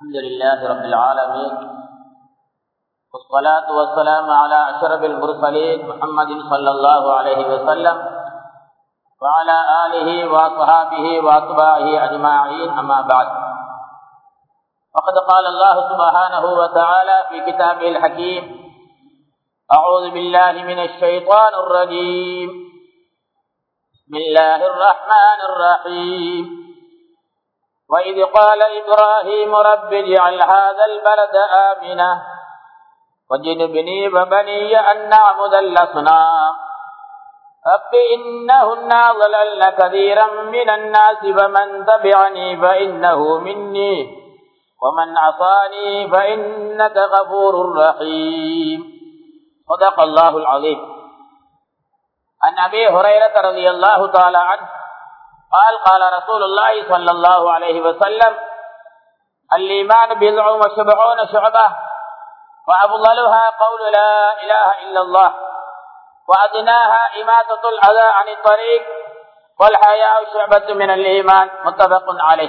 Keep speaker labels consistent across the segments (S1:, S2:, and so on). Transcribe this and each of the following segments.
S1: الحمد لله رب العالمين والصلاة والسلام على أشرف المرسلين محمد صلى الله عليه وسلم وعلى آله وصحابه وأتباعه أجمعين أما بعد فقد قال الله سبحانه وتعالى في كتابه الحكيم أعوذ بالله من الشيطان الرجيم بسم الله الرحمن الرحيم وإذ قال إبراهيم رب اجعل هذا البلد آمنا وجنبني وبني أن نعبد الأصنام رب إنهن ضللن كثيرا من الناس فمن تبعني فإنه مني ومن عصاني فإنك غفور رحيم صدق الله العظيم عن أبي هريرة رضي الله تعالى عنه قال قال رسول الله صلى الله عليه وسلم الإيمان بضع وسبعون شعبة وأفضلها قول لا إله إلا الله وأدناها إماتة الأذى عن الطريق والحياء شعبة من الإيمان متفق عليه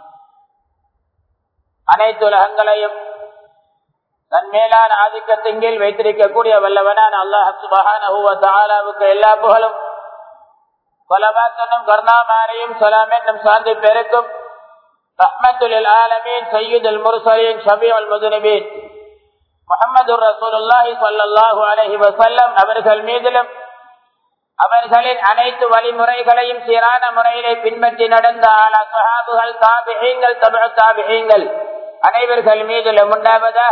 S1: அனைத்து உலகங்களையும் தன் மேலான ஆதிக்கத்தின் கீழ் வைத்திருக்கக்கூடிய வல்லவனான அல்லாஹ் சுபஹானஹுவத்தாலாவுக்கு எல்லா புகழும் கொலபாத்தனும் கருணாமாரையும் சலாம் என்னும் சார்ந்து பெருக்கும் ரஹ்மத்துல் ஆலமீன் சையீதுல் முர்சலீன் ஷபீல் முதுனபீன் முகமது ரசூலுல்லாஹி ஸல்லல்லாஹு அலைஹி வஸல்லம் அவர்கள் மீதிலும் அவர்களின் அனைத்து வழிமுறைகளையும் சீரான முறையிலே பின்பற்றி நடந்த ஆலா சஹாபுகள் தாபிஹீங்கள் தபு தாபிஹீங்கள் அனைவர்கள் மீதிலும் உண்டாவதாக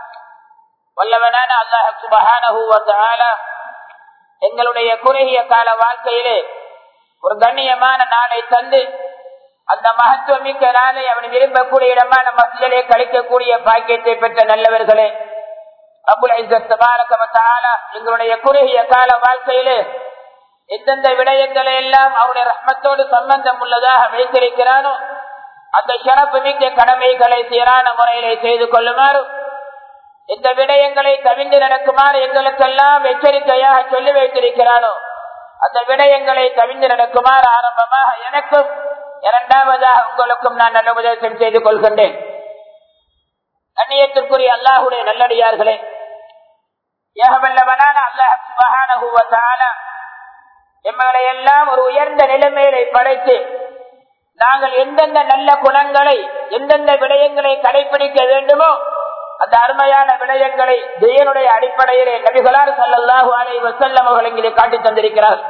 S1: வல்லவனான அல்லாஹ் சுபஹானஹு வ தஆலா எங்களுடைய குறுகிய கால வாழ்க்கையிலே ஒரு கண்ணியமான நாளை தந்து அந்த மகத்துவமிக்க நாளை அவன் விரும்பக்கூடிய இடமான மசிலே கழிக்கக்கூடிய பாக்கியத்தை பெற்ற நல்லவர்களே அபுல் எங்களுடைய குறுகிய கால வாழ்க்கையிலே எந்தெந்த விடயங்களை எல்லாம் அவருடைய ரத்னத்தோடு சம்பந்தம் உள்ளதாக வைத்திருக்கிறானோ அந்த சிறப்பு மிக்க கடமைகளை சீரான முறையிலே செய்து கொள்ளுமாறு இந்த விடயங்களை தவிர்ந்து நடக்குமாறு எங்களுக்கெல்லாம் எச்சரிக்கையாக சொல்லி வைத்திருக்கிறானோ அந்த விடயங்களை தவிர்ந்து நடக்குமாறு ஆரம்பமாக எனக்கும் இரண்டாவதாக உங்களுக்கும் நான் நல்ல உபதேசம் செய்து கொள்கின்றேன் கண்ணியத்திற்குரிய அல்லாஹுடைய நல்லடியார்களே ஏகவல்லவனான அல்லாஹ் எம்மகளை எல்லாம் ஒரு உயர்ந்த நிலைமையிலே படைத்து நாங்கள் எந்தெந்த நல்ல குணங்களை எந்தெந்த விடயங்களை கடைபிடிக்க வேண்டுமோ அந்த அருமையான விடயங்களை தெய்வனுடைய அடிப்படையிலே நபிகளார் சல்லாஹூ அலை வசல்லம் அவர்கள் இங்கே காட்டி தந்திருக்கிறார்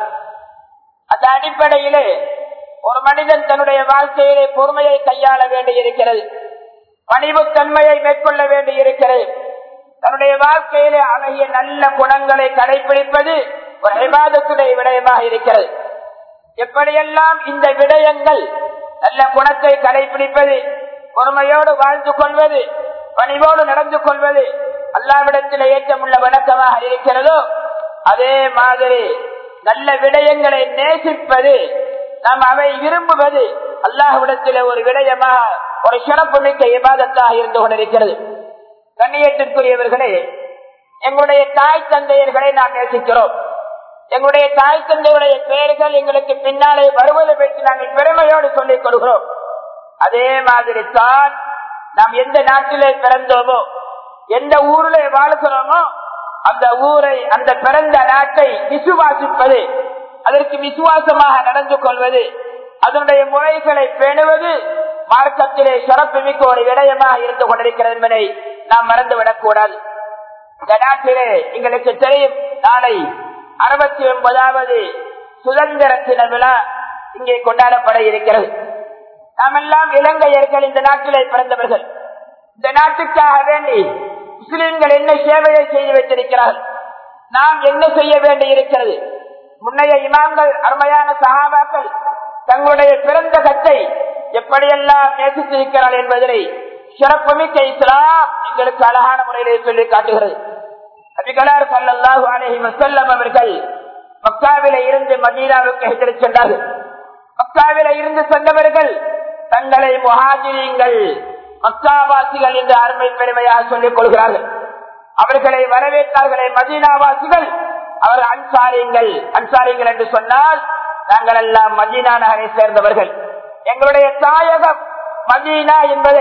S1: அந்த அடிப்படையிலே ஒரு மனிதன் தன்னுடைய வாழ்க்கையிலே பொறுமையை கையாள வேண்டி இருக்கிறது பணிவுத்தன்மையை மேற்கொள்ள வேண்டி இருக்கிறது தன்னுடைய வாழ்க்கையிலே அழகிய நல்ல குணங்களை கடைபிடிப்பது ஒரு விவாதத்துடைய விடயமாக இருக்கிறது எப்படியெல்லாம் இந்த விடயங்கள் நல்ல குணத்தை கடைபிடிப்பது பொறுமையோடு வாழ்ந்து கொள்வது பணிவோடு நடந்து கொள்வது அல்லாவிடத்தில் ஏற்றமுள்ள வணக்கமாக இருக்கிறதோ அதே மாதிரி நல்ல விடயங்களை நேசிப்பது நாம் அவை விரும்புவது அல்லாஹ்விடத்தில் ஒரு விடயமாக ஒரு சிறப்பு மிக்க விவாதத்தாக இருந்து கொண்டிருக்கிறது கண்ணியத்திற்குரியவர்களே எங்களுடைய தாய் தந்தையர்களை நாம் நேசிக்கிறோம் எங்களுடைய தாய் தந்தையுடைய பெயர்கள் எங்களுக்கு பின்னாலே வருவதை பற்றி நாங்கள் பெருமையோடு சொல்லிக் கொள்கிறோம் அதே மாதிரி தான் நாம் எந்த நாட்டிலே பிறந்தோமோ எந்த ஊரிலே வாழ்கிறோமோ அந்த ஊரை அந்த பிறந்த நாட்டை விசுவாசிப்பது அதற்கு விசுவாசமாக நடந்து கொள்வது அதனுடைய முறைகளை பேணுவது மார்க்கத்திலே சிறப்பு மிக்க ஒரு விடயமாக இருந்து கொண்டிருக்கிறது என்பதை நாம் மறந்துவிடக் கூடாது இந்த நாட்டிலே எங்களுக்கு தெரியும் நாளை அறுபத்தி ஒன்பதாவது சுதந்திர தின விழா இங்கே கொண்டாடப்பட இருக்கிறது நாம் எல்லாம் இலங்கையர்கள் இந்த நாட்டிலே பிறந்தவர்கள் இந்த நாட்டுக்காக வேண்டி முஸ்லிம்கள் என்ன சேவையை செய்து வைத்திருக்கிறார்கள் நாம் என்ன செய்ய வேண்டி இருக்கிறது முன்னைய இமாம்கள் அருமையான சகாபாக்கள் தங்களுடைய பிறந்த கத்தை எப்படியெல்லாம் நேசித்திருக்கிறார்கள் என்பதனை சிறப்புமிக்க இஸ்லாம் எங்களுக்கு அழகான முறையிலே சொல்லி காட்டுகிறது அபிகளார் சல்லாஹு அலஹி வசல்லம் அவர்கள் மக்காவில இருந்து மதீனாவுக்கு எதிர்த்து சென்றார்கள் மக்காவில இருந்து சென்றவர்கள் தங்களை முகாஜிரியங்கள் மக்காவாசிகள் என்று அருமை பெருமையாக சொல்லிக் கொள்கிறார்கள் அவர்களை வரவேற்றார்களே மதீனாவாசிகள் அவர் அன்சாரிங்கள் அன்சாரிங்கள் என்று சொன்னால் நாங்கள் எல்லாம் மதீனா நகரை சேர்ந்தவர்கள் எங்களுடைய தாயகம் மதீனா என்பதை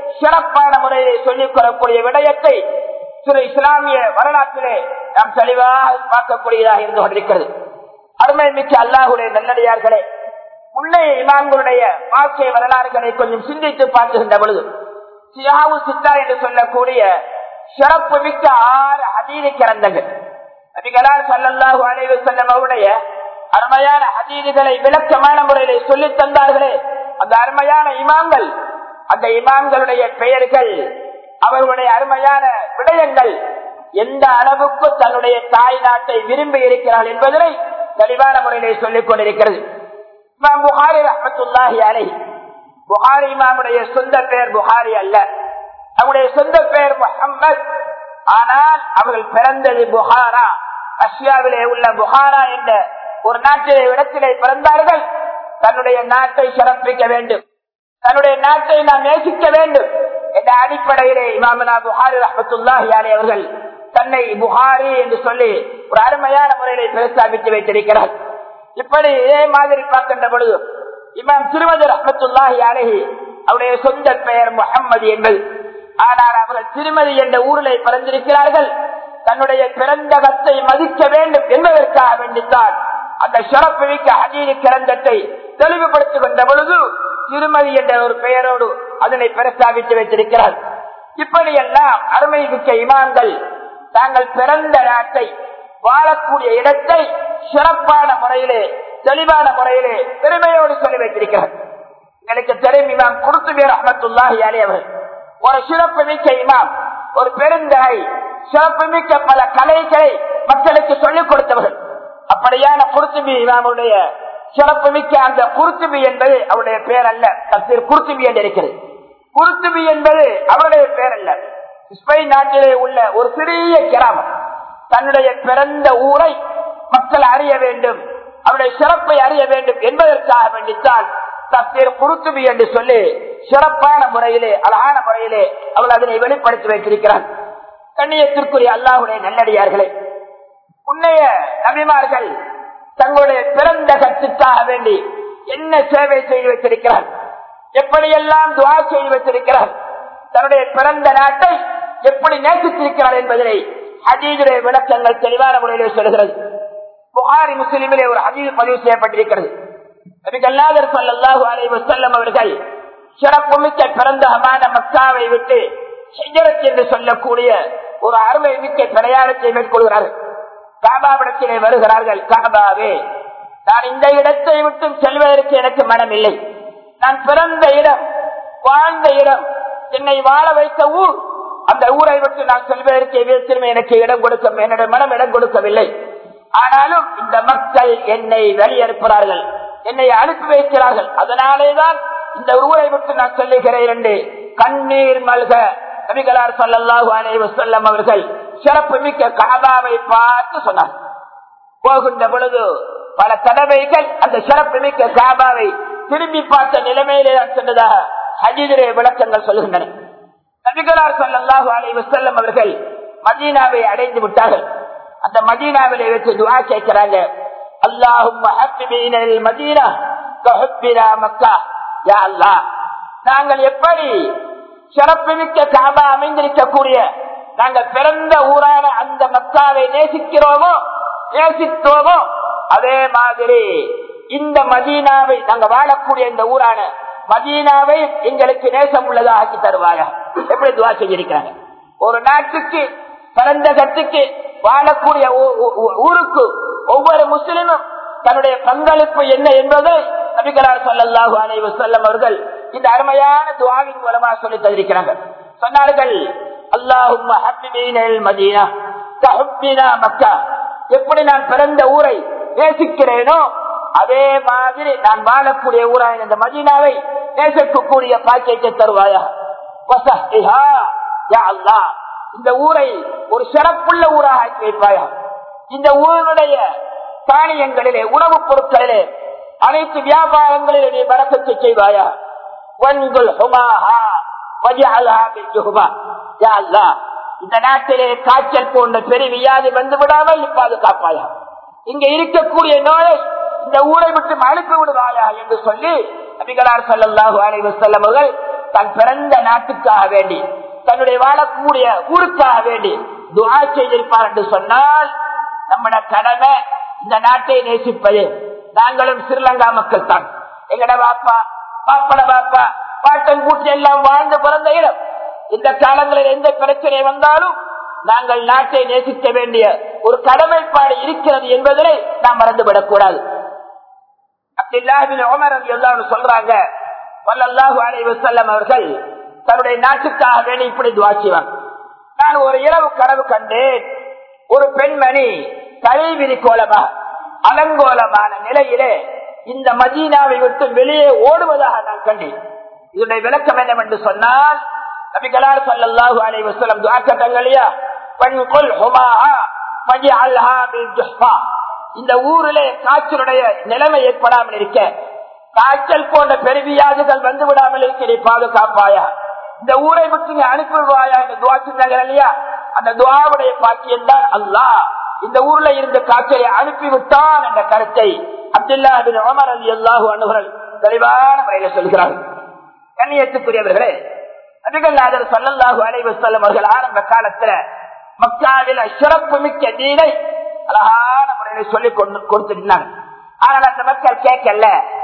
S1: சிறப்பான முறையிலே சொல்லிக் கொள்ளக்கூடிய விடயத்தை சிறு இஸ்லாமிய வரலாற்றிலே நாம் தெளிவாக பார்க்கக்கூடியதாக இருந்து கொண்டிருக்கிறது அருமை மிக்க அல்லாஹுடைய நல்லடியார்களே முன்னைய இமாம்களுடைய வாழ்க்கை வரலாறுகளை கொஞ்சம் சிந்தித்து பார்த்துகின்ற பொழுது சியாவு சித்தா என்று சொல்லக்கூடிய சிறப்பு மிக்க ஆறு அதீதி கிரந்தங்கள் நபிகளார் சல்லல்லாஹு அலைவு செல்லம் அவருடைய அருமையான அதீதிகளை விளக்கமான முறையிலே சொல்லித் தந்தார்களே அந்த அருமையான இமாம்கள் அந்த இமாம்களுடைய பெயர்கள் அவர்களுடைய அருமையான விடயங்கள் எந்த அளவுக்கு தன்னுடைய தாய் நாட்டை விரும்பி இருக்கிறார்கள் என்பதனை தெளிவான முறையிலே சொல்லிக் கொண்டிருக்கிறது இமாம் புகாரி ரஹமத்துல்லாஹி அலை புகாரி இமாமுடைய சொந்த பெயர் புகாரி அல்ல அவருடைய சொந்த பெயர் முகம்மது ஆனால் அவர்கள் பிறந்தது புகாரா ரஷ்யாவிலே உள்ள புகாரா என்ற ஒரு நாட்டிலே இடத்திலே பிறந்தார்கள் தன்னுடைய நாட்டை சிறப்பிக்க வேண்டும் தன்னுடைய நாட்டை நாம் நேசிக்க வேண்டும் என்ற அடிப்படையிலே இமாமனா புகாரி ரஹமத்துல்லாஹி அலை அவர்கள் தன்னை புகாரி என்று சொல்லி ஒரு அருமையான முறையிலே பிரஸ்தாபித்து வைத்திருக்கிறார் இப்படி இதே மாதிரி பார்க்கின்ற பொழுது இமாம் திருமதி ரஹமத்துல்லாஹி அலஹி அவருடைய சொந்த பெயர் முகம்மது என்பது ஆனால் அவர்கள் திருமதி என்ற ஊரிலே பிறந்திருக்கிறார்கள் தன்னுடைய பிறந்தகத்தை மதிக்க வேண்டும் என்பதற்காக வேண்டித்தான் அந்த சிறப்பு மிக்க அஜீரி கிரந்தத்தை தெளிவுபடுத்துகின்ற பொழுது திருமதி என்ற ஒரு பெயரோடு அதனை பிரஸ்தாபித்து வைத்திருக்கிறார் இப்படியெல்லாம் அருமை மிக்க இமான்கள் தாங்கள் பிறந்த நாட்டை வாழக்கூடிய இடத்தை சிறப்பான முறையிலே தெளிவான முறையிலே பெருமையோடு சொல்லி வைத்திருக்கிறார் எனக்கு தெரியும் இமாம் குருத்துபேர் அஹமத்துல்லாஹி அலி அவர்கள் ஒரு சிறப்பு மிக்க இமாம் ஒரு பெருந்தகை சிறப்பு மிக்க பல கலைகளை மக்களுக்கு சொல்லிக் கொடுத்தவர்கள் அப்படியான குருத்துபி இமாமுடைய சிறப்பு மிக்க அந்த குருத்துபி என்பது அவருடைய பெயர் அல்ல தப்சீர் குருத்துபி என்று இருக்கிறது குருத்துபி என்பது அவருடைய பெயர் அல்ல ஸ்பெயின் நாட்டிலே உள்ள ஒரு சிறிய கிராமம் தன்னுடைய பிறந்த ஊரை மக்கள் அறிய வேண்டும் அவருடைய சிறப்பை அறிய வேண்டும் என்பதற்காக வேண்டித்தான் தப்சீர் குருத்துபி என்று சொல்லி சிறப்பான முறையிலே அழகான முறையிலே அவள் அதனை வெளிப்படுத்தி வைத்திருக்கிறார் கண்ணியத்திற்குரிய அல்லாஹுடைய நல்லடியார்களே உன்னைய நபிமார்கள் தங்களுடைய பிறந்த கற்றுக்காக வேண்டி என்ன சேவை செய்து வைத்திருக்கிறார் எப்படியெல்லாம் துவா செய்து வைத்திருக்கிறார் தன்னுடைய பிறந்த நாட்டை எப்படி நேசித்திருக்கிறார் என்பதனை ஹஜீதுடைய விளக்கங்கள் தெளிவான முறையிலே சொல்கிறது புகாரி முஸ்லிமிலே ஒரு ஹஜீது பதிவு செய்யப்பட்டிருக்கிறது நபிகல்லாதர் சல்லாஹூ அலை வசல்லம் அவர்கள் சிறப்புமிக்க பிறந்தகமான மக்காவை விட்டு ஹிஜரத் என்று சொல்லக்கூடிய ஒரு அருமை மிக்க பிரயாணத்தை மேற்கொள்கிறார்கள் காபாவிடத்திலே வருகிறார்கள் காபாவே நான் இந்த இடத்தை விட்டு செல்வதற்கு எனக்கு மனம் இல்லை நான் பிறந்த இடம் வாழ்ந்த இடம் என்னை வாழ வைத்த ஊர் அந்த ஊரை விட்டு நான் செல்வதற்கு எதிர்த்திருமே எனக்கு இடம் கொடுக்க என்னுடைய மனம் இடம் கொடுக்கவில்லை ஆனாலும் இந்த மக்கள் என்னை வெளியனுப்புகிறார்கள் என்னை அனுப்பி வைக்கிறார்கள் அதனாலேதான் இந்த ஊரை விட்டு நான் சொல்லுகிறேன் என்று கண்ணீர் மல்க நபிகளார் சொல்லல்லாஹு அலைஹி வஸல்லம் அவர்கள் சிறப்பு மிக்க காபாவை பார்த்து சொன்னார் போகின்ற பொழுது பல தடவைகள் அந்த சிறப்பு மிக்க காபாவை திரும்பி பார்த்த நிலைமையிலே தான் சென்றதாக ஹஜிதிரே விளக்கங்கள் சொல்லுகின்றன நபிகளார் சொல்லல்லாஹு அலைஹி வஸல்லம் அவர்கள் மதீனாவை அடைந்து விட்டார்கள் அந்த மதீனாவிலே வச்சு துவா கேட்கிறாங்க அல்லாஹும் மதீனா மக்கா யா அல்லாஹ் நாங்கள் எப்படி சிறப்புமிக்க காபா அமைந்திருக்கக்கூடிய நாங்கள் பிறந்த ஊரான அந்த மக்காவை நேசிக்கிறோமோ நேசித்தோமோ அதே மாதிரி இந்த மதீனாவை நாங்க வாழக்கூடிய இந்த ஊரான மதீனாவை எங்களுக்கு நேசம் உள்ளதாக ஆக்கி தருவாங்க எப்படி துவா செஞ்சிருக்கிறாங்க ஒரு நாட்டுக்கு பிறந்த கட்டுக்கு வாழக்கூடிய ஊருக்கு ஒவ்வொரு முஸ்லிமும் தன்னுடைய பங்களிப்பு என்ன என்பதை நபிகளார் சொல்லல்லாஹு அலைவு செல்லம் அவர்கள் இந்த அருமையான துவாவின் மூலமா சொல்லி தந்திருக்கிறாங்க சொன்னார்கள் அல்லாஹும் மதீனா மக்கா எப்படி நான் பிறந்த ஊரை நேசிக்கிறேனோ அதே மாதிரி நான் வாழக்கூடிய ஊரான இந்த மதீனாவை நேசிக்கக்கூடிய பாக்கியத்தை தருவாயா இந்த ஊரை ஒரு சிறப்புள்ள ஊராக ஆக்கி வைப்பாயா இந்த ஊருடைய தானியங்களிலே உணவுப் பொருட்களிலே அனைத்து வியாபாரங்களிலே நீ வரக்கத்தை செய்வாயா இந்த நாட்டிலே காய்ச்சல் போன்ற பெரிய வியாதி வந்து விடாமல் பாதுகாப்பாயா இங்க இருக்கக்கூடிய நோயை இந்த ஊரை விட்டு அனுப்பி விடுவாயா என்று சொல்லி நபிகளார் சல்லாஹூ அலி வசல்லம் அவர்கள் தன் பிறந்த நாட்டுக்காக வேண்டி தன்னுடைய வாழக்கூடிய ஊருக்காக வேண்டி துவா செய்திருப்பார் என்று சொன்னால் நம்மட கடமை இந்த நாட்டை நேசிப்பது நாங்களும் ஸ்ரீலங்கா மக்கள் தான் எங்கட பாப்பா பாப்பட பாப்பா பாட்டன் கூட்டி எல்லாம் வாழ்ந்து பிறந்த இடம் இந்த காலங்களில் எந்த பிரச்சனை வந்தாலும் நாங்கள் நாட்டை நேசிக்க வேண்டிய ஒரு கடமைப்பாடு இருக்கிறது என்பதனை நாம் மறந்துவிடக் கூடாது சொல்றாங்க அவர்கள் தன்னுடைய நாட்டுக்காக வேண்டி இப்படி துவாச்சுவாங்க நான் ஒரு இரவு கனவு கண்டேன் ஒரு பெண்மணி தலைவிரி கோலமா அலங்கோலமான நிலையிலே இந்த மதீனாவை விட்டு வெளியே ஓடுவதாக நான் கண்டேன் இதனுடைய விளக்கம் என்னவென்று சொன்னால் நபிகளார் சல்லாஹூ அலை வசலம் துவாக்கட்டங்களையா இந்த ஊரிலே காய்ச்சலுடைய நிலைமை ஏற்படாமல் இருக்க காய்ச்சல் போன்ற பெருவியாதுகள் வந்து விடாமல் இருக்கிற பாதுகாப்பாயா இந்த ஊரை விட்டு நீ அனுப்பிடுவாயா என்று துவா சொன்னாங்க இல்லையா அந்த துவாவுடைய பாக்கியம் தான் அல்லா இந்த ஊர்ல இருந்த காய்ச்சலை அனுப்பிவிட்டான் என்ற கருத்தை அப்துல்லா பின் உமர் அலி அல்லாஹு அனுகர்கள் தெளிவான முறையில சொல்கிறார்கள் கண்ணியத்துக்குரியவர்களே நபிகள்நாதர் சல்லல்லாஹு அலைவசல்லம் அவர்கள் ஆரம்ப காலத்துல மக்காவில் சிறப்பு மிக்க தீனை அழகான முறையில சொல்லி கொண்டு கொடுத்திருந்தாங்க ஆனால் அந்த மக்கள் கேட்கல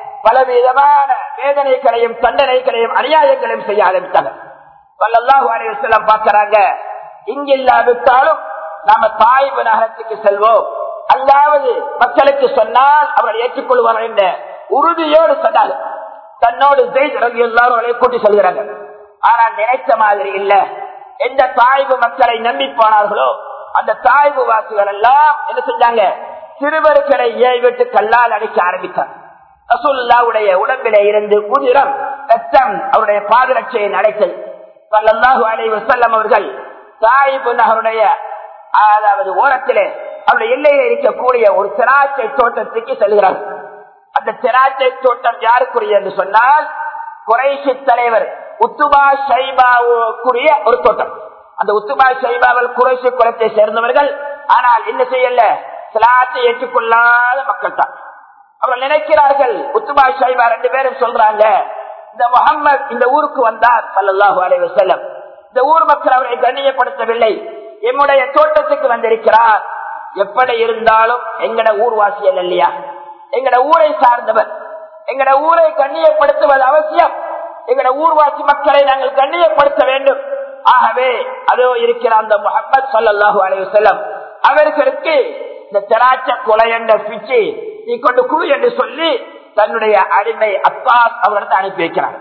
S1: பலவிதமான வேதனைகளையும் தண்டனைகளையும் அநியாயங்களையும் செய்ய ஆரம்பித்தாங்க சல்லல்லாஹு அலைவசல்லம் பார்க்கிறாங்க இங்க இல்லாவிட்டாலும் நாம தாய்வு நகரத்துக்கு செல்வோம் அல்லாவது மக்களுக்கு சொன்னால் அவர்கள் ஏற்றுக்கொள்வார்கள் என்ற உறுதியோடு சொன்னார் தன்னோடு எல்லாரும் கூட்டி சொல்கிறாங்க ஆனால் நினைத்த மாதிரி இல்ல எந்த தாய்வு மக்களை நம்பி போனார்களோ அந்த தாய்வு வாசிகள் எல்லாம் என்ன செஞ்சாங்க சிறுவர்களை ஏவிட்டு கல்லால் அடிக்க ஆரம்பித்தார் ரசூல்லாவுடைய உடம்பில இருந்து உதிரம் ரத்தம் அவருடைய பாதரட்சையை அடைத்தது சல்லல்லாஹு அலைஹி வஸல்லம் அவர்கள் தாயிபு நகருடைய அதாவது ஓரத்திலே அவருடைய எல்லையில் இருக்கக்கூடிய ஒரு திராட்சை தோட்டத்துக்கு செல்கிறார்கள் அந்த திராட்சை தோட்டம் யாருக்குரிய என்று சொன்னால் குறைசி தலைவர் உத்துபா ஷைபாவுக்குரிய ஒரு தோட்டம் அந்த உத்துபா ஷைபாவல் குறைசி குலத்தை சேர்ந்தவர்கள் ஆனால் என்ன செய்யல சிலாத்தை ஏற்றுக்கொள்ளாத மக்கள் தான் அவர்கள் நினைக்கிறார்கள் உத்துபா ஷைபா ரெண்டு பேரும் சொல்றாங்க இந்த முகம்மது இந்த ஊருக்கு வந்தார் சல்லாஹூ அலைவ செல்லம் இந்த ஊர் மக்கள் அவரை கண்ணியப்படுத்தவில்லை எம்முடைய தோட்டத்துக்கு வந்திருக்கிறார் எப்படி இருந்தாலும் எங்கட ஊர்வாசியல் இல்லையா எங்கட ஊரை சார்ந்தவர் எங்கட ஊரை கண்ணியப்படுத்துவது அவசியம் எங்கட ஊர்வாசி மக்களை நாங்கள் கண்ணியப்படுத்த வேண்டும் ஆகவே அதோ இருக்கிற அந்த முகமது சல்லாஹூ அலைய செல்லம் அவர்களுக்கு இந்த திராட்சை கொலை என்ற பிச்சு நீ கொண்டு குழு என்று சொல்லி தன்னுடைய அடிமை அத்தாஸ் அவர்கிட்ட அனுப்பி வைக்கிறார்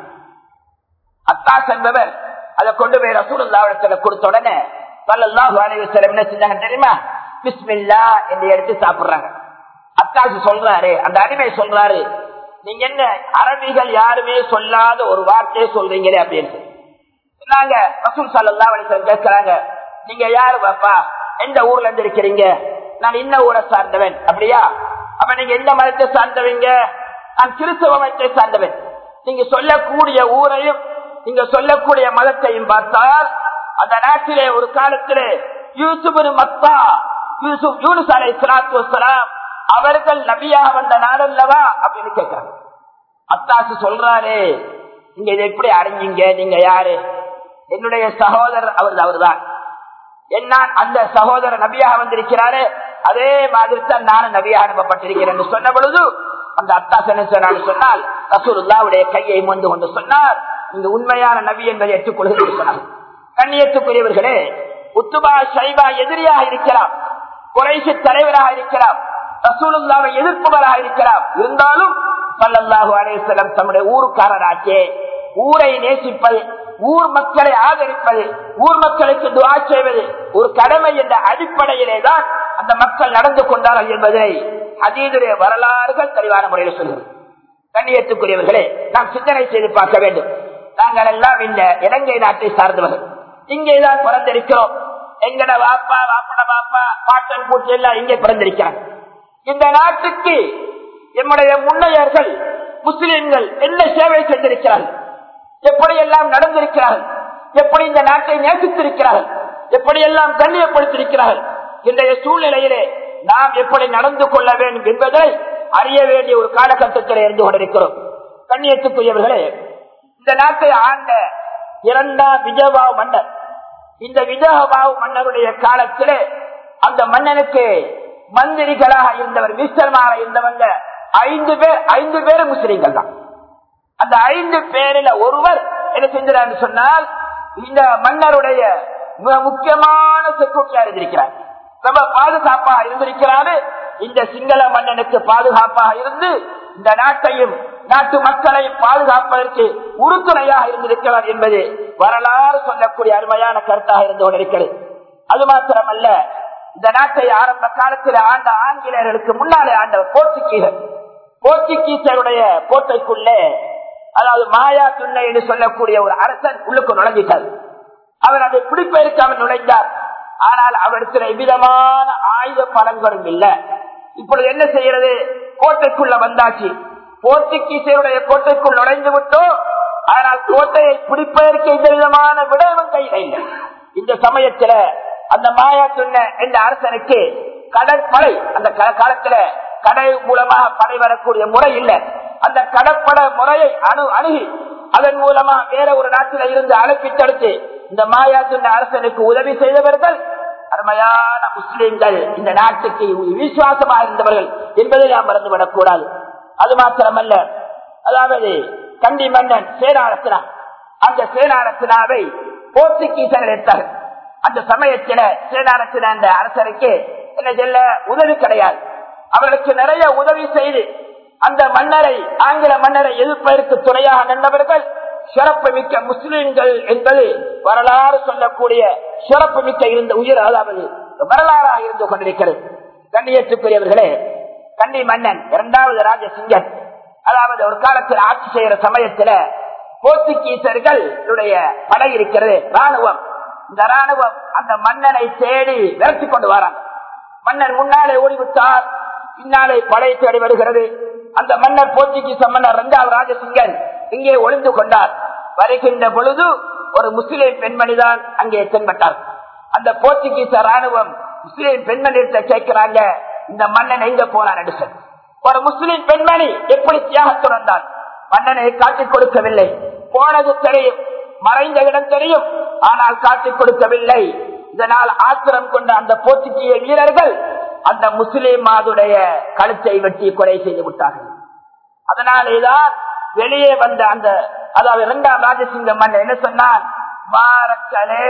S1: அத்தாஸ் என்பவர் அதை கொண்டு போய் ரசூலுல்லாவிடத்துல கொடுத்த உடனே சல்லாஹூ அலைய செல்லம் என்ன செஞ்சாங்க தெரியுமா பிஸ்மில்லா என்று எடுத்து சாப்பிடுறாங்க அத்தாசு சொல்றாரு அந்த அடிமை சொல்றாரு நீங்க என்ன அரபிகள் யாருமே சொல்லாத ஒரு வார்த்தையை சொல்றீங்களே அப்படின்னு சொன்னாங்க ரசூல் சல்லா அலிசன் கேட்கிறாங்க நீங்க யாரு பாப்பா எந்த ஊர்ல இருந்து இருக்கிறீங்க நான் இன்ன ஊரை சார்ந்தவன் அப்படியா அப்ப நீங்க எந்த மதத்தை சார்ந்தவங்க நான் கிறிஸ்தவ மதத்தை சார்ந்தவன் நீங்க சொல்லக்கூடிய ஊரையும் நீங்க சொல்லக்கூடிய மதத்தையும் பார்த்தால் அந்த நாட்டிலே ஒரு காலத்திலே யூசுப் மத்தா யூசுப் யூனுஸ் அலை சலாத்து வசலாம் அவர்கள் நபியாக வந்த நாடல்லவா அப்படின்னு கேட்கிறாங்க அத்தாசு சொல்றாரு நீங்க இதை எப்படி அறிஞ்சீங்க நீங்க யாரு என்னுடைய சகோதரர் அவர் அவர்தான் என்ன அந்த சகோதரர் நபியாக வந்திருக்கிறாரு அதே மாதிரி தான் நானும் நபியாக அனுப்பப்பட்டிருக்கிறேன் சொன்ன பொழுது அந்த அத்தாசு என்ன சொன்னார் சொன்னால் ரசூலுல்லாவுடைய கையை மொந்து கொண்டு சொன்னார் இந்த உண்மையான நபி என்பதை ஏற்றுக்கொள்கிறேன் சொன்னார் கண்ணியத்துக்குரியவர்களே உத்துபா சைபா எதிரியாக இருக்கலாம் குறைசி தலைவராக இருக்கலாம் ரசூலுல்லாவை எதிர்ப்பவராக இருக்கலாம் இருந்தாலும் சல்லல்லாஹு அலேஸ்வரம் தம்முடைய ஊருக்காரராக்கே ஊரை நேசிப்பது ஊர் மக்களை ஆதரிப்பது ஊர் மக்களுக்கு துவா செய்வது ஒரு கடமை என்ற அடிப்படையிலே தான் அந்த மக்கள் நடந்து கொண்டார்கள் என்பதை அதீதுடைய வரலாறுகள் தெளிவான முறையில் சொல்கிறது கண்ணியத்துக்குரியவர்களே நாம் சிந்தனை செய்து பார்க்க வேண்டும் நாங்கள் எல்லாம் இந்த இலங்கை நாட்டை சார்ந்தவர்கள் இங்கேதான் பிறந்திருக்கிறோம் எங்கட வாப்பா வாப்பட வாப்பா பாட்டன் பூச்சி எல்லாம் இங்கே பிறந்திருக்கிறாங்க இந்த நாட்டுக்கு எம்முடைய முன்னையர்கள் முஸ்லிம்கள் என்ன சேவை செய்திருக்கிறார்கள் எப்படி எல்லாம் நடந்திருக்கிறார்கள் எப்படி இந்த நாட்டை நேசித்திருக்கிறார்கள் எப்படி எல்லாம் கண்ணியப்படுத்திருக்கிறார்கள் இன்றைய சூழ்நிலையிலே நாம் எப்படி நடந்து கொள்ள வேண்டும் என்பதை அறிய வேண்டிய ஒரு காலகட்டத்தில் இருந்து கொண்டிருக்கிறோம் கண்ணியத்துக்குரியவர்களே இந்த நாட்டை ஆண்ட இரண்டாம் விஜயபாவ மன்னர் இந்த விஜயபாவ மன்னருடைய காலத்திலே அந்த மன்னனுக்கு மந்திரிகளாக இருந்தவர் மிஸ்டர்மாராக இருந்தவங்க ஐந்து பேர் ஐந்து பேர் முஸ்லீம்கள் தான் அந்த ஐந்து பேரில் ஒருவர் என்ன செஞ்சார் சொன்னால் இந்த மன்னருடைய மிக முக்கியமான செக்யூரிட்டியா இருந்திருக்கிறார் ரொம்ப பாதுகாப்பாக இருந்திருக்கிறாரு இந்த சிங்கள மன்னனுக்கு பாதுகாப்பாக இருந்து இந்த நாட்டையும் நாட்டு மக்களையும் பாதுகாப்பதற்கு உறுதுணையாக இருந்திருக்கிறார் என்பது வரலாறு சொல்லக்கூடிய அருமையான கருத்தாக இருந்து கொண்டிருக்கிறது அது மாத்திரமல்ல இந்த நாட்டை ஆரம்ப காலத்தில் ஆண்ட ஆங்கிலேயர்களுக்கு முன்னாலே ஆண்டவர் போர்ச்சுகீசர் போர்ச்சுகீசருடைய கோட்டைக்குள்ளே அதாவது மாயா துண்ணை என்று சொல்லக்கூடிய ஒரு அரசன் உள்ளுக்கு நுழைஞ்சிட்டார் அவர் அதை பிடிப்பதற்காக நுழைந்தார் ஆனால் அவரிடத்தில் எவ்விதமான ஆயுத பலன்களும் இல்லை இப்பொழுது என்ன செய்யறது கோட்டைக்குள்ள வந்தாச்சு போர்ச்சுகீசருடைய கோட்டைக்குள் நுழைந்து விட்டோம் ஆனால் கோட்டையை பிடிப்பதற்கு எந்த விதமான விடவும் கையில் இல்லை இந்த சமயத்துல அந்த மாயா சொன்ன என்ற அரசனுக்கு கடற்படை அந்த காலத்துல கடை மூலமாக படை வரக்கூடிய முறை இல்லை அந்த கடற்பட முறையை அணு அணுகி அதன் மூலமா வேற ஒரு நாட்டில இருந்து அழைப்பித்தடுத்து இந்த மாயா சொன்ன அரசனுக்கு உதவி செய்தவர்கள் அருமையான முஸ்லிம்கள் இந்த நாட்டுக்கு விசுவாசமாக இருந்தவர்கள் என்பதை நாம் மறந்துவிடக் கூடாது அது மாத்திரமல்ல அதாவது கண்டி மன்னன் சேனாரத்னா அந்த சேனாரத்னாவை போர்த்துகீசர்கள் எடுத்தார்கள் அந்த சமயத்தில சேனாரத்தின அந்த அரசருக்கு என்ன சொல்ல உதவி கிடையாது அவர்களுக்கு நிறைய உதவி செய்து அந்த மன்னரை ஆங்கில மன்னரை எதிர்ப்பதற்கு துணையாக நின்றவர்கள் சிறப்பு மிக்க முஸ்லிம்கள் என்பது வரலாறு சொல்லக்கூடிய சிறப்பு மிக்க இருந்த உயிர் அதாவது வரலாறாக இருந்து கொண்டிருக்கிறது கண்ணியத்துக்குரியவர்களே கண்டி மன்னன் இரண்டாவது ராஜசிங்கன் அதாவது ஒரு காலத்தில் ஆட்சி செய்கிற சமயத்துல போர்த்துகீசர்கள் படை இருக்கிறது ராணுவம் இந்த ராணுவம் அந்த மன்னனை தேடி விரட்டி கொண்டு வராங்க மன்னர் முன்னாலே ஓடிவிட்டார் பின்னாலே படை தேடி வருகிறது அந்த மன்னர் போர்ச்சுகீச மன்னர் இரண்டாவது ராஜசிங்கன் இங்கே ஒளிந்து கொண்டார் வருகின்ற பொழுது ஒரு முஸ்லிம் பெண்மணிதான் அங்கே தென்பட்டார் அந்த போர்ச்சுகீச ராணுவம் முஸ்லிம் பெண்மணியிட்ட கேட்கிறாங்க இந்த மன்னன் எங்க போனார் என்று ஒரு முஸ்லிம் பெண்மணி எப்படி தியாகத்துடன் தான் மன்னனை காட்டிக் கொடுக்கவில்லை போனது தெரியும் மறைந்த இடம் தெரியும் ஆனால் காட்டிக் கொடுக்கவில்லை இதனால் ஆத்திரம் கொண்ட அந்த போர்ச்சுகீய வீரர்கள் அந்த முஸ்லிம் மாதுடைய கழுத்தை வெட்டி கொலை செய்து விட்டார்கள் அதனாலேதான் வெளியே வந்த அந்த அதாவது இரண்டாம் ராஜசிங்க மன்னன் என்ன சொன்னான் மாறக்களே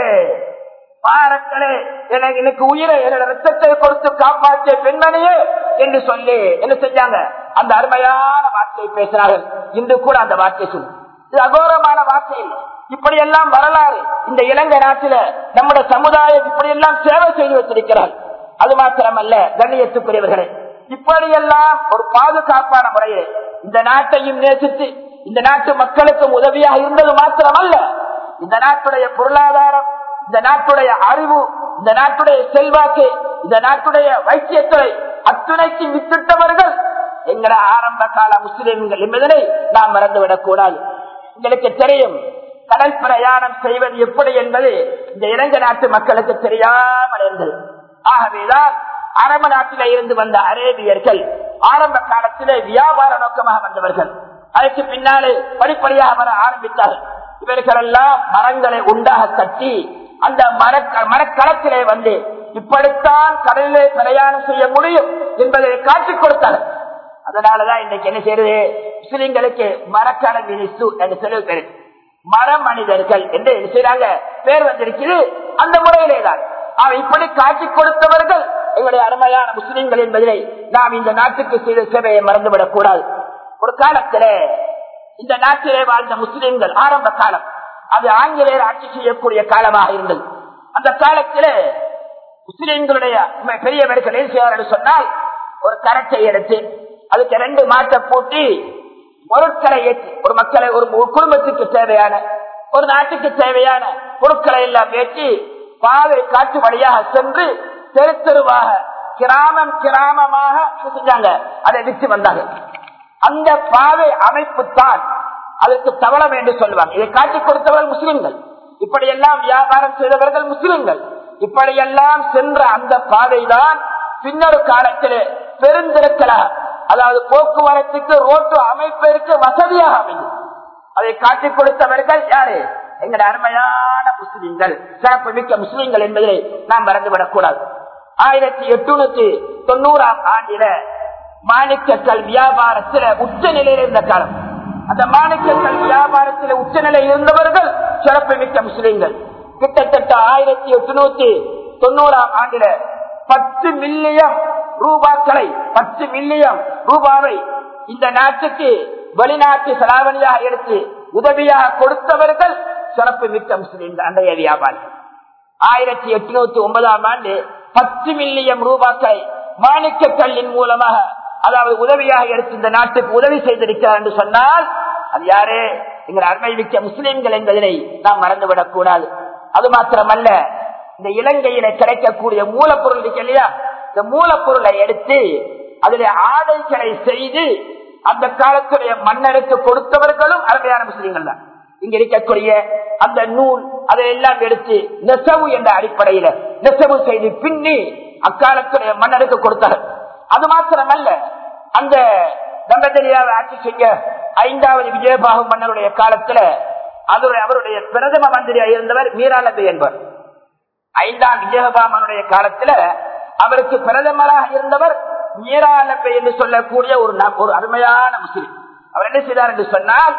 S1: மாறக்களே எனக்கு எனக்கு உயிரை என்னோட ரத்தத்தை கொடுத்து காப்பாற்றிய பெண்மணியே என்று சொல்லி என்ன செஞ்சாங்க அந்த அருமையான வார்த்தையை பேசினார்கள் இன்று கூட அந்த வார்த்தை சொல்லு இது அகோரமான வார்த்தை இப்படி எல்லாம் வரலாறு இந்த இலங்கை நாட்டில நம்முடைய சமுதாயம் இப்படி எல்லாம் சேவை செய்து வச்சிருக்கிறார் அது மாத்திரமல்ல கண்ணியத்துக்குரியவர்களே இப்படியெல்லாம் ஒரு பாதுகாப்பான முறையில் இந்த நாட்டையும் நேசித்து இந்த நாட்டு மக்களுக்கும் உதவியாக இருந்தது மாத்திரமல்ல இந்த நாட்டுடைய பொருளாதாரம் இந்த நாட்டுடைய அறிவு இந்த நாட்டுடைய செல்வாக்கு இந்த நாட்டுடைய வைத்தியத்துறை அத்துணைக்கு வித்திட்டவர்கள் எங்கட ஆரம்ப கால முஸ்லிம்கள் என்பதனை நாம் மறந்துவிடக் கூடாது உங்களுக்கு தெரியும் கடல் பிரயாணம் செய்வது எப்படி என்பது இந்த இலங்கை நாட்டு மக்களுக்கு தெரியாமல் இருந்தது ஆகவேதான் அரபு நாட்டில இருந்து வந்த அரேபியர்கள் ஆரம்ப காலத்திலே வியாபார நோக்கமாக வந்தவர்கள் அதற்கு பின்னாலே படிப்படியாக வர ஆரம்பித்தார்கள் இவர்கள் எல்லாம் மரங்களை உண்டாக கட்டி அந்த மர மரக்களத்திலே வந்து இப்படித்தான் கடலிலே பிரயாணம் செய்ய முடியும் என்பதை காட்டிக் கொடுத்தார்கள் அதனாலதான் இன்னைக்கு என்ன செய்யறது முஸ்லிம்களுக்கு மரக்கடல் வினிசு என்று சொல்லி பேரு மர மனிதர்கள் என்று என்ன செய்யறாங்க பேர் வந்திருக்கிறது அந்த முறையிலே தான் அவன் இப்படி காட்டிக் கொடுத்தவர்கள் எங்களுடைய அருமையான முஸ்லிம்கள் என்பதை நாம் இந்த நாட்டுக்கு செய்த சேவையை மறந்துவிடக் கூடாது ஒரு காலத்திலே இந்த நாட்டிலே வாழ்ந்த முஸ்லிம்கள் ஆரம்ப காலம் அது ஆங்கிலேயர் ஆட்சி செய்யக்கூடிய காலமாக இருந்தது அந்த காலத்திலே முஸ்லிம்களுடைய பெரியவர்கள் என்ன செய்வார்கள் சொன்னால் ஒரு கரட்டை எடுத்து அதுக்கு ரெண்டு மாட்டை பூட்டி பொருட்களை ஏற்றி ஒரு மக்களை ஒரு குடும்பத்துக்கு தேவையான ஒரு நாட்டுக்கு தேவையான பொருட்களை எல்லாம் ஏற்றி பாதை காட்டு வழியாக சென்று தெரு தெருவாக கிராமம் கிராமமாக செஞ்சாங்க அதை விட்டு வந்தாங்க அந்த பாதை அமைப்பு தான் அதற்கு தவளம் என்று சொல்லுவாங்க இதை காட்டிக் கொடுத்தவர்கள் முஸ்லிம்கள் இப்படியெல்லாம் வியாபாரம் செய்தவர்கள் முஸ்லிம்கள் இப்படியெல்லாம் சென்ற அந்த பாதை தான் பின்னொரு காலத்திலே பெருந்திருக்கலாம் அதாவது போக்குவரத்துக்கு ரோட்டு அமைப்பிற்கு வசதியாக அமைந்தது அதை காட்டிக் கொடுத்தவர்கள் யாரு எங்கட அருமையான முஸ்லிம்கள் சிறப்பு மிக்க முஸ்லிம்கள் என்பதை நாம் மறந்துவிடக் கூடாது ஆயிரத்தி எட்டுநூத்தி தொண்ணூறாம் ஆண்டில மாணிக்கக்கல் வியாபாரத்துல உச்ச நிலையில் இருந்த காலம் அந்த மாணிக்கக்கல் வியாபாரத்தில் உச்ச நிலையில் இருந்தவர்கள் சிறப்பு மிக்க முஸ்லிம்கள் கிட்டத்தட்ட ஆயிரத்தி எட்டுநூத்தி தொண்ணூறாம் ஆண்டில பத்து மில்லியன் ரூபாக்களை பத்து மில்லியன் ரூபாவை இந்த நாட்டுக்கு வெளிநாட்டு செலாவணியாக எடுத்து உதவியாக கொடுத்தவர்கள் சிறப்பு மிக்க முஸ்லிம்கள் அன்றைய வியாபாரி ஆயிரத்தி எட்நூத்தி ஒன்பதாம் ஆண்டு பத்து மில்லியன் ரூபாக்களை மாணிக்க கல்லின் மூலமாக அதாவது உதவியாக எடுத்து இந்த நாட்டுக்கு உதவி செய்திருக்கிறார் என்று சொன்னால் அது யாரு எங்கள் அருமை மிக்க முஸ்லிம்கள் என்பதனை நாம் மறந்துவிடக் கூடாது அது மாத்திரமல்ல இந்த இலங்கையில கிடைக்கக்கூடிய மூலப்பொருள் இருக்கு இல்லையா இந்த மூலப்பொருளை எடுத்து அதில் ஆடைகளை செய்து அந்த காலத்துடைய மன்னருக்கு கொடுத்தவர்களும் அருமையான முஸ்லீம்கள் தான் இங்க இருக்கக்கூடிய அந்த நூல் அதையெல்லாம் எடுத்து நெசவு என்ற அடிப்படையில நெசவு செய்து பின்னி அக்காலத்துடைய மன்னருக்கு கொடுத்தார்கள் அது மாத்திரமல்ல அந்த தம்பதியாவை ஆட்சி செய்ய ஐந்தாவது விஜயபாகு மன்னருடைய காலத்துல அவருடைய அவருடைய பிரதம மந்திரியா இருந்தவர் மீராநபி என்பவர் ஐந்தாம் விஜயபாமனுடைய காலத்துல அவருக்கு பிரதமராக இருந்தவர் மீராநபி என்று சொல்லக்கூடிய ஒரு ந- ஒரு அருமையான முஸ்லிம் அவர் என்ன செய்தார் என்று சொன்னால்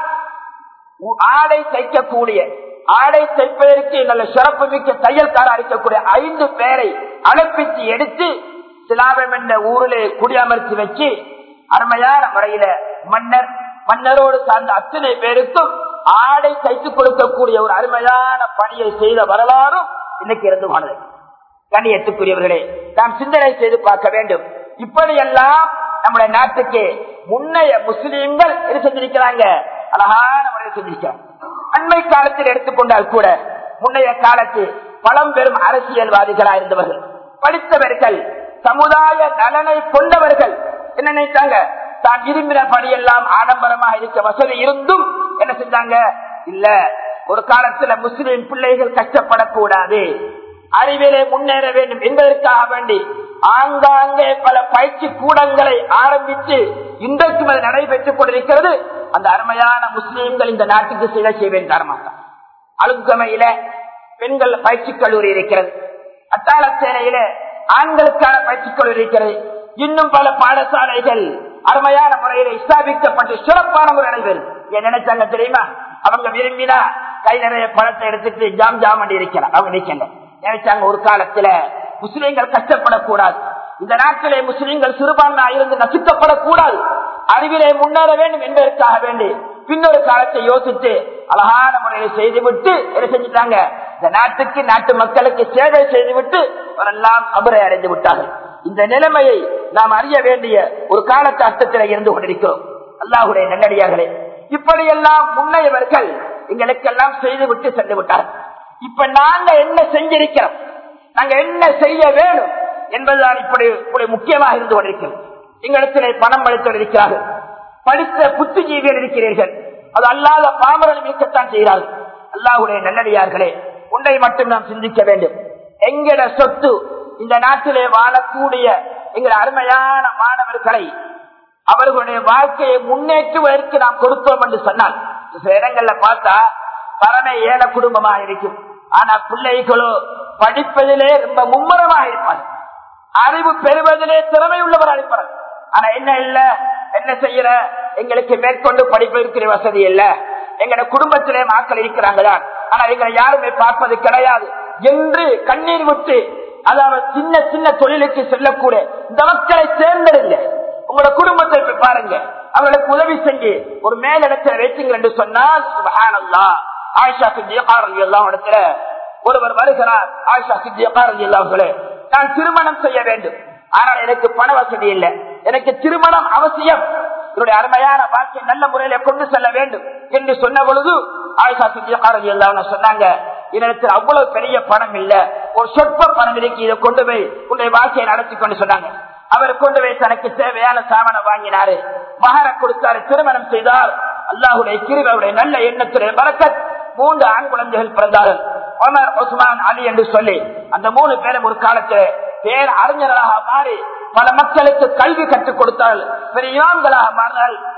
S1: உ- ஆடை தைக்கக்கூடிய ஆடை தைப்பதற்கு நல்ல சிறப்பு மிக்க தையல்கார அடிக்கக்கூடிய ஐந்து பேரை அழைப்பித்து எடுத்து சிலாபம் என்ற ஊரிலே குடியமர்த்தி வச்சு அருமையான முறையில மன்னர் மன்னரோடு சார்ந்த அத்தனை பேருக்கும் ஆடை தைத்துக் கொடுக்கக்கூடிய ஒரு அருமையான பணியை செய்த வரலாறும் இன்னைக்கு இருந்து போனது கண்ணியத்துக்குரியவர்களே நாம் சிந்தனை செய்து பார்க்க வேண்டும் இப்படியெல்லாம் நம்முடைய நாட்டுக்கு முன்னைய முஸ்லீம்கள் என்ன செஞ்சிருக்கிறாங்க அழகான முறையில் செஞ்சிருக்கிறாங்க அண்மை காலத்தில் எடுத்துக்கொண்டால் கூட முன்னைய காலத்து பழம்பெரும் அரசியல்வாதிகளா இருந்தவர்கள் படித்தவர்கள் சமுதாய நலனை கொண்டவர்கள் என்ன நினைத்தாங்க தான் விரும்பின படியெல்லாம் ஆடம்பரமாக இருக்க வசதி இருந்தும் என்ன செஞ்சாங்க இல்ல ஒரு காலத்துல முஸ்லிம் பிள்ளைகள் கஷ்டப்படக்கூடாது அறிவிலே முன்னேற வேண்டும் என்பதற்காக வேண்டி ஆங்காங்கே பல பயிற்சி கூடங்களை ஆரம்பித்து இன்றைக்கும் அது நடைபெற்றுக் கொண்டிருக்கிறது அந்த அருமையான முஸ்லீம்கள் இந்த நாட்டுக்கு செய்த செய்வேன் காரணமாக அலுங்கமையில பெண்கள் பயிற்சி கல்லூரி இருக்கிறது அத்தாளச்சேனையில ஆண்களுக்கான பயிற்சி கல்லூரி இருக்கிறது இன்னும் பல பாடசாலைகள் அருமையான முறையில் ஸ்தாபிக்கப்பட்டு சிறப்பான முறை நடைபெறும் ஏன் நினைச்சாங்க தெரியுமா அவங்க விரும்பினா கை நிறைய பணத்தை எடுத்துட்டு ஜாம் ஜாம் பண்ணி இருக்கிறார் அவங்க நினைக்கல நினைச்சாங்க ஒரு காலத்துல முஸ்லீம்கள் கஷ்டப்படக்கூடாது இந்த நாட்டிலே முஸ்லீம்கள் சிறுபான்மையா இருந்து நசுக்கப்படக்கூடாது அறிவிலே முன்னேற வேண்டும் என்பதற்காக வேண்டி பின்னொரு காலத்தை யோசித்து அழகான முறையில் செய்துவிட்டு என்ன செஞ்சுட்டாங்க இந்த நாட்டுக்கு நாட்டு மக்களுக்கு சேவை செய்துவிட்டு அவரெல்லாம் அபரை அடைந்து விட்டார்கள் இந்த நிலைமையை நாம் அறிய வேண்டிய ஒரு காலகட்டத்தில் இருந்து கொண்டிருக்கிறோம் அல்லாஹுடைய நல்லடியார்களே இப்படியெல்லாம் முன்னையவர்கள் எங்களுக்கெல்லாம் செய்துவிட்டு சென்று விட்டார்கள் இப்ப நாங்க என்ன செஞ்சிருக்கிறோம் நாங்க என்ன செய்ய வேணும் என்பதுதான் இப்படி இப்படி முக்கியமாக இருந்து கொண்டிருக்கிறது எங்களிடத்திலே பணம் அளித்திருக்கிறார்கள் படித்த புத்திஜீவிகள் இருக்கிறீர்கள் அது அல்லாத பாமரன் இருக்கத்தான் செய்கிறார்கள் அல்லாஹுடைய நல்லடியார்களே ஒன்றை மட்டும் நாம் சிந்திக்க வேண்டும் எங்கட சொத்து இந்த நாட்டிலே வாழக்கூடிய எங்கள் அருமையான மாணவர்களை அவர்களுடைய வாழ்க்கையை முன்னேற்றுவதற்கு நாம் கொடுத்தோம் என்று சொன்னால் சில இடங்கள்ல பார்த்தா பரம ஏழ குடும்பமாக இருக்கும் ஆனா பிள்ளைகளோ படிப்பதிலே ரொம்ப மும்முரமாக இருப்பார் அறிவு பெறுவதிலே திறமை உள்ளவராக இருப்பார் ஆனா என்ன இல்ல என்ன செய்யற எங்களுக்கு மேற்கொண்டு படிப்பதற்கு வசதி இல்ல எங்கட குடும்பத்திலே மக்கள் இருக்கிறாங்களா ஆனா எங்களை யாருமே பார்ப்பது கிடையாது என்று கண்ணீர் விட்டு அதாவது சின்ன சின்ன தொழிலுக்கு செல்லக்கூடிய இந்த மக்களை தேர்ந்தெடுங்க உங்களோட குடும்பத்தை போய் பாருங்க அவங்களுக்கு உதவி செஞ்சு ஒரு மேலிடத்தில் வைத்தீங்க என்று சொன்னால் சுபஹானல்லாஹ் ஆயிஷா சித்தியக்கார் எல்லாம் இடத்துல ஒருவர் வருகிறார் ஆயிஷா சித்தியக்கார் எல்லாங்களே நான் திருமணம் செய்ய வேண்டும் ஆனால் எனக்கு பண வசதி இல்லை எனக்கு திருமணம் அவசியம் என்னுடைய அருமையான வாழ்க்கை நல்ல முறையில கொண்டு செல்ல வேண்டும் என்று சொன்ன பொழுது ஆயிஷா சித்தியக்கார எல்லாம் சொன்னாங்க என்னிடத்தில் அவ்வளவு பெரிய பணம் இல்ல ஒரு சொற்ப பணம் இருக்கு இதை கொண்டு போய் உன்னுடைய வாழ்க்கையை நடத்தி கொண்டு சொன்னாங்க அவர் கொண்டு போய் தனக்கு தேவையான சாமனை வாங்கினாரு மகர கொடுத்தாரு திருமணம் செய்தார் அல்லாஹுடைய கிருபவுடைய நல்ல எண்ணத்துடைய பறக்கத் மூன்று ஆண் குழந்தைகள் பிறந்தார்கள் ஒமர் உஸ்மான் அலி என்று சொல்லி அந்த மூணு பேரும் ஒரு காலத்தில் பேர் அறிஞர்களாக மாறி பல மக்களுக்கு கல்வி கற்றுக் கொடுத்தார்கள் பெரிய இமாம்களாக மாறினால்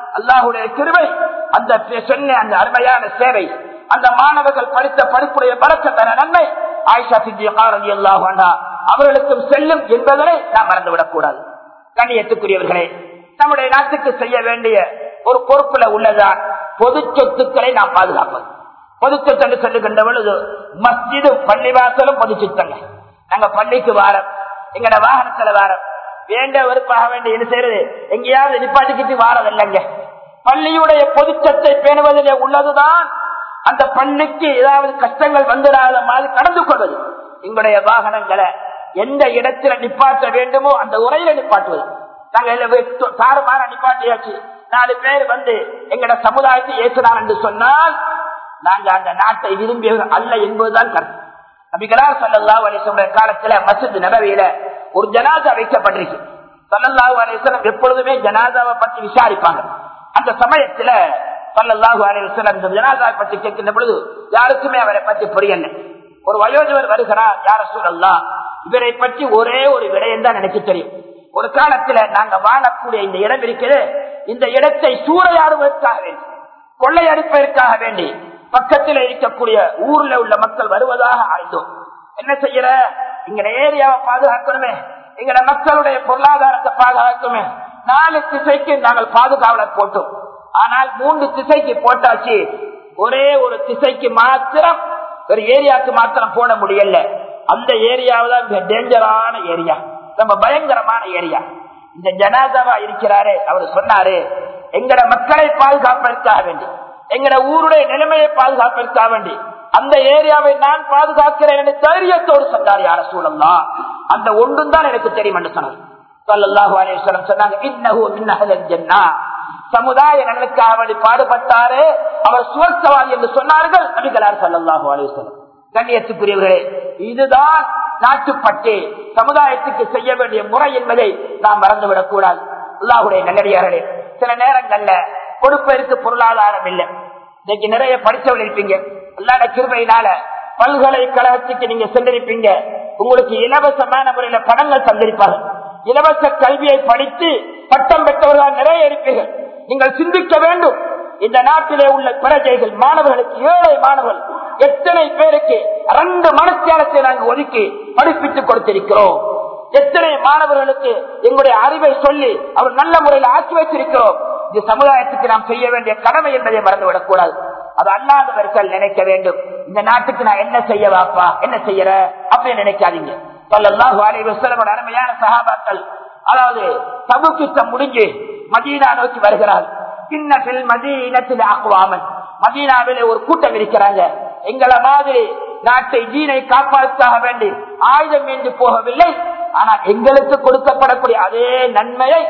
S1: அல்லாஹுடைய கிருவை அந்த சொன்ன அந்த அருமையான சேவை அந்த மாணவர்கள் படித்த படிப்புடைய பழக்கத்தன நன்மை ஆயிஷா சித்தியகாரதி அல்லாஹ் அவர்களுக்கும் செல்லும் என்பதனை நாம் மறந்துவிடக் கூடாது கண்ணியத்துக்குரியவர்களே நம்முடைய நாட்டுக்கு செய்ய வேண்டிய ஒரு பொறுப்புல உள்ளதான் பொது சொத்துக்களை நாம் பாதுகாப்பது பொது சொத்து என்று சொல்லுகின்ற பொழுது மஸ்ஜிது பள்ளிவாசலும் பொது சொத்தங்க நாங்க பள்ளிக்கு வாரம் எங்கட வாகனத்துல வாரம் வேண்ட வெறுப்பாக வேண்டிய என்ன செய்யறது எங்கேயாவது நிப்பாட்டிக்கிட்டு வாரதில்லைங்க பள்ளியுடைய பொதுச்சத்தை பேணுவதிலே உள்ளதுதான் அந்த பள்ளிக்கு ஏதாவது கஷ்டங்கள் வந்துடாத மாதிரி கடந்து கொள்வது எங்களுடைய வாகனங்களை எந்த இடத்துல நிப்பாட்ட வேண்டுமோ அந்த உரையில நிப்பாட்டுவது நாங்க தாறுமாற நிப்பாட்டியாச்சு நாலு பேர் வந்து எங்கட சமுதாயத்தை ஏற்றினார் என்று சொன்னால் நாங்க அந்த நாட்டை விரும்பியவர் அல்ல என்பதுதான் கருத்து நபிகளார் சல்லல்லா அலிஸ்வனுடைய காலத்துல மசித் நபவியில ஒரு ஜனாதா வைக்கப்பட்டிருக்கு சல்லல்லாஹு அலிஸ்வலம் எப்பொழுதுமே ஜனாதாவை பத்தி விசாரிப்பாங்க அந்த சமயத்துல சல்லல்லாஹு அலிஸ்வலம் இந்த ஜனாதாவை பற்றி கேட்கின்ற பொழுது யாருக்குமே அவரை பற்றி புரியல ஒரு வயோதிபர் வருகிறார் யார சூழல்லா இவரை பற்றி ஒரே ஒரு விடயம் தான் எனக்கு தெரியும் ஒரு காலத்துல நாங்க வாழக்கூடிய இந்த இடம் இருக்கிறது இந்த இடத்தை சூறையாடுவதற்காக வேண்டி கொள்ளையடிப்பதற்காக வேண்டி பக்கத்தில் இருக்கக்கூடிய ஊர்ல உள்ள மக்கள் வருவதாக ஆய்ந்தோம் என்ன செய்யற எங்க ஏரியாவை பாதுகாக்கணுமே எங்கட மக்களுடைய பொருளாதாரத்தை பாதுகாக்கணுமே நாலு திசைக்கு நாங்கள் பாதுகாவலர் போட்டோம் ஆனால் மூன்று திசைக்கு போட்டாச்சு ஒரே ஒரு திசைக்கு மாத்திரம் ஒரு ஏரியாவுக்கு மாத்திரம் போட முடியல அந்த ஏரியாவுதான் டேஞ்சரான ஏரியா ரொம்ப பயங்கரமான ஏரியா இந்த ஜனாதாவா இருக்கிறாரு அவர் சொன்னாரு எங்கட மக்களை பாதுகாப்பதற்காக வேண்டி எங்கட ஊருடைய நிலைமையை பாதுகாப்பதற்காக வேண்டி அந்த ஏரியாவை நான் பாதுகாக்கிறேன் என்று தைரியத்தோடு சொன்னார் யார சூழல்லா அந்த ஒன்றும் தான் எனக்கு தெரியும் என்று சொன்னார் சல்லாஹு அலேஸ்வரம் சொன்னாங்க இன்னஹு மின்னஹலல் ஜன்னா சமுதாய நலனுக்காக வேண்டி பாடுபட்டாரு அவர் சுவர்த்தவாதி என்று சொன்னார்கள் நபிகளார் சல்லாஹு அலேஸ்வரம் கண்ணியத்துக்குரியவர்களே இதுதான் நாட்டுப்பட்டு சமுதாயத்துக்கு செய்ய வேண்டிய முறை என்பதை நாம் மறந்துவிடக் கூடாது அல்லாஹுடைய நல்லடியார்களே சில நேரங்கள்ல கொடுப்பதற்கு பொருளாதாரம் இல்லை இன்னைக்கு நிறைய படிச்சவர்கள் இருப்பீங்க அல்லாட கிருபையினால பல்கலைக்கழகத்துக்கு நீங்க சென்றிருப்பீங்க உங்களுக்கு இலவசமான முறையில படங்கள் தந்திருப்பார்கள் இலவச கல்வியை படித்து பட்டம் பெற்றவர்கள் நிறைய இருப்பீர்கள் நீங்கள் சிந்திக்க வேண்டும் இந்த நாட்டிலே உள்ள பிரஜைகள் மாணவர்களுக்கு ஏழை மாணவர்கள் எத்தனை பேருக்கு ரெண்டு மனத்தியாலத்தை நாங்கள் ஒதுக்கி படிப்பித்துக் கொடுத்திருக்கிறோம் எத்தனை மாணவர்களுக்கு எங்களுடைய அறிவை சொல்லி அவர் நல்ல முறையில் ஆக்கி வைத்திருக்கிறோம் இந்த சமுதாயத்துக்கு நாம் செய்ய வேண்டிய கடமை என்பதை மறந்துவிடக் கூடாது அது அல்லாதவர்கள் நினைக்க வேண்டும் இந்த நாட்டுக்கு நான் என்ன செய்ய வாப்பா என்ன செய்யற அப்படின்னு நினைக்காதீங்க சொல்லல்லாஹு அலைஹி வஸல்லமோட அருமையான சஹாபாக்கள் அதாவது தபுக்கிட்டம் முடிஞ்சு மதீனா நோக்கி வருகிறார் பின்னத்தில் மதீனத்தில் ஆக்குவாமன் மதீனாவிலே ஒரு கூட்டம் இருக்கிறாங்க எங்களை மாதிரி நாட்டை ஜீனை காப்பாற்றாக வேண்டி ஆயுதம் என்று போகவில்லை ஆனா எங்களுக்கு கொடுக்கப்படக்கூடிய அதே நன்மையை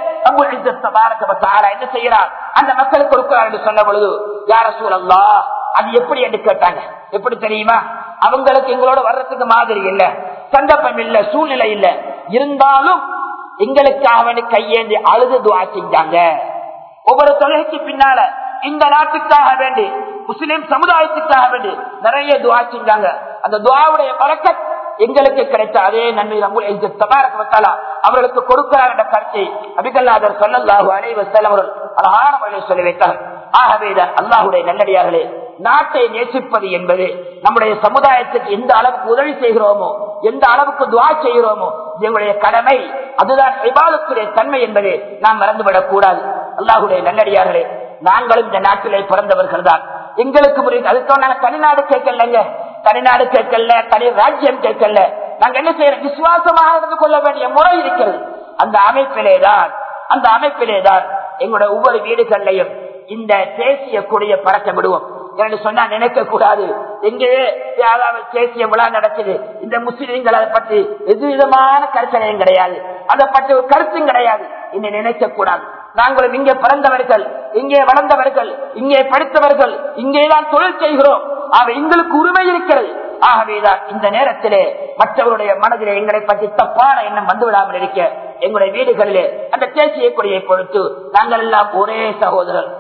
S1: என்ன செய்யறார் அந்த மக்களுக்கு கொடுக்கிறார் என்று சொன்ன பொழுது யார சூழல்லா அது எப்படி என்று கேட்டாங்க எப்படி தெரியுமா அவங்களுக்கு எங்களோட வர்றதுக்கு மாதிரி இல்ல சந்தர்ப்பம் இல்ல சூழ்நிலை இல்ல இருந்தாலும் எங்களுக்காக வேண்டி கையேந்தி அழுது துவா செஞ்சாங்க ஒவ்வொரு தொகைக்கு பின்னால இந்த நாட்டுக்காக வேண்டி முஸ்லிம் சமுதாயத்துக்காக வேண்டி நிறைய துவா செஞ்சாங்க அந்த துவாவுடைய பழக்கம் எங்களுக்கு கிடைத்த அதே நன்மை அவர்களுக்கு கொடுக்கிறார் என்ற கருத்தை அபிகல்லாதர் சொல்லல்லாஹு அனைவசல் அவர்கள் அழகான முறையில் சொல்லி வைத்தார் ஆகவேதான் அல்லாஹுடைய நல்லடியார்களே நாட்டை நேசிப்பது என்பது நம்முடைய சமுதாயத்துக்கு எந்த அளவுக்கு உதவி செய்கிறோமோ எந்த அளவுக்கு துவா செய்கிறோமோ எங்களுடைய கடமை அதுதான் விவாதத்துடைய தன்மை என்பதை நாம் மறந்துவிடக் கூடாது அல்லாஹுடைய நல்லடியார்களே நாங்களும் இந்த நாட்டிலே பிறந்தவர்கள் தான் எங்களுக்கு புரியுது அதுக்கு நாங்க தனிநாடு கேட்கலங்க தனிநாடு கேட்கல தனி ராஜ்யம் கேட்கல நாங்க என்ன செய்யறோம் விசுவாசமாக இருந்து கொள்ள வேண்டிய முறை இருக்கிறது அந்த அமைப்பிலேதான் அந்த அமைப்பிலேதான் எங்களுடைய ஒவ்வொரு வீடுகள்லையும் இந்த தேசிய கொடியை பறக்க விடுவோம் என்று சொன்னா நினைக்க கூடாது எங்கே தேசிய விழா நடக்குது இந்த முஸ்லிம்கள் அதை பற்றி எதுவிதமான கருத்தனையும் கிடையாது அதை பற்றி ஒரு கருத்தும் கிடையாது இன்னும் நினைக்க கூடாது நாங்களும் இங்கே பிறந்தவர்கள் இங்கே வளர்ந்தவர்கள் இங்கே படித்தவர்கள் இங்கேதான் தொழில் செய்கிறோம் ஆக எங்களுக்கு உரிமை இருக்கிறது ஆகவேதான் இந்த நேரத்திலே மற்றவருடைய மனதிலே எங்களை பற்றி தப்பான எண்ணம் வந்துவிடாமல் இருக்க எங்களுடைய வீடுகளிலே அந்த தேசிய கொடியை பொறுத்து நாங்கள் எல்லாம் ஒரே சகோதரர்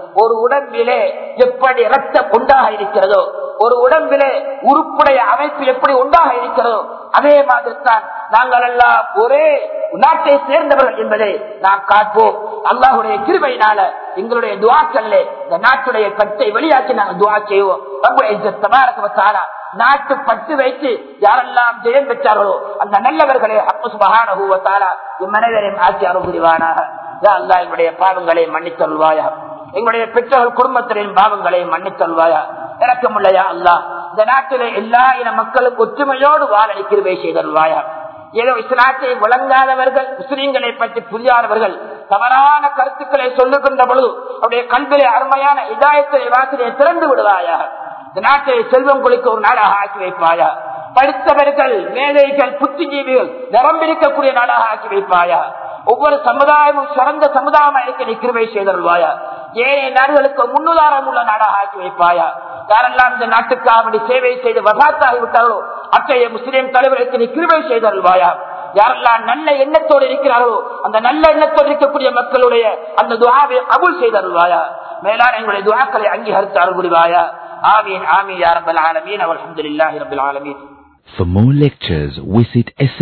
S1: ஒரு உடம்பிலே எப்படி ரத்தம் உண்டாக இருக்கிறதோ ஒரு உடம்பிலே உறுப்புடைய அமைப்பு எப்படி உண்டாக இருக்கிறதோ அதே மாதிரி தான் நாங்கள் எல்லாம் ஒரே நாட்டை சேர்ந்தவர்கள் என்பதை நாம் காட்போம் அல்லாஹுடைய கிருபையினால எங்களுடைய துவாக்கல்ல இந்த நாட்டுடைய கட்டை வெளியாக்கி நாங்கள் துவா செய்வோம் ரப்புல் இஸ்ஸத் தபாரக வ தஆலா நாட்டு பட்டு வைத்து யாரெல்லாம் ஜெயம் பெற்றார்களோ அந்த நல்லவர்களே அப்பு சுபஹானஹு வ தஆலா இம்மனைவரையும் ஆட்சி அருள் புரிவானாக யா அல்லாஹ் எங்களுடைய பாவங்களை மன்னித்தருள்வாயா எங்களுடைய பெற்றோர்கள் குடும்பத்தினரின் பாவங்களை மன்னித்தருள்வாயா இறக்கமுள்ளையா அல்லாஹ் இந்த நாட்டிலே எல்லா இன மக்களும் ஒற்றுமையோடு வாழ கிருபை செய்தருள்வாயா ஏதோ இஸ்லாத்தை விளங்காதவர்கள் முஸ்லிம்களை பற்றி புரியாதவர்கள் தவறான கருத்துக்களை சொல்லுகின்ற பொழுது அவருடைய கல்வியை அருமையான இதாயத்தை வாசலையை திறந்து விடுவாயா இந்த நாட்டை செல்வம் குளிக்க ஒரு நாடாக ஆக்கி வைப்பாயா படித்தவர்கள் மேதைகள் புத்திஜீவிகள் நிரம்பிருக்கக்கூடிய நாடாக ஆக்கி வைப்பாயா ஒவ்வொரு சமுதாயமும் சிறந்த சமுதாயமா இருக்க நீ கிருபை செய்தருள்வாயா ஏனைய நாடுகளுக்கு முன்னுதாரணம் உள்ள நாடாக ஆக்கி வைப்பாயா யாரெல்லாம் இந்த நாட்டுக்காக வேண்டி சேவை செய்து வசாத்தாகி விட்டார்களோ அத்தகைய முஸ்லிம் தலைவர்களுக்கு நீ கிருபை செய்தருள்வாயா யாரெல்லாம் நல்ல எண்ணத்தோடு இருக்கிறார்களோ அந்த நல்ல எண்ணத்தோடு இருக்கக்கூடிய மக்களுடைய அந்த துவாவை கபூல் செய்தருள்வாயா மேலான எங்களுடைய துவாக்களை அங்கீகரித்து அருள் புரிவாயா ஆமீன் ஆமீன் யா ரப்பல் ஆலமீன் அல்ஹம்துலில்லாஹி ரப்பில் ஆலமீன்
S2: For more lectures, visit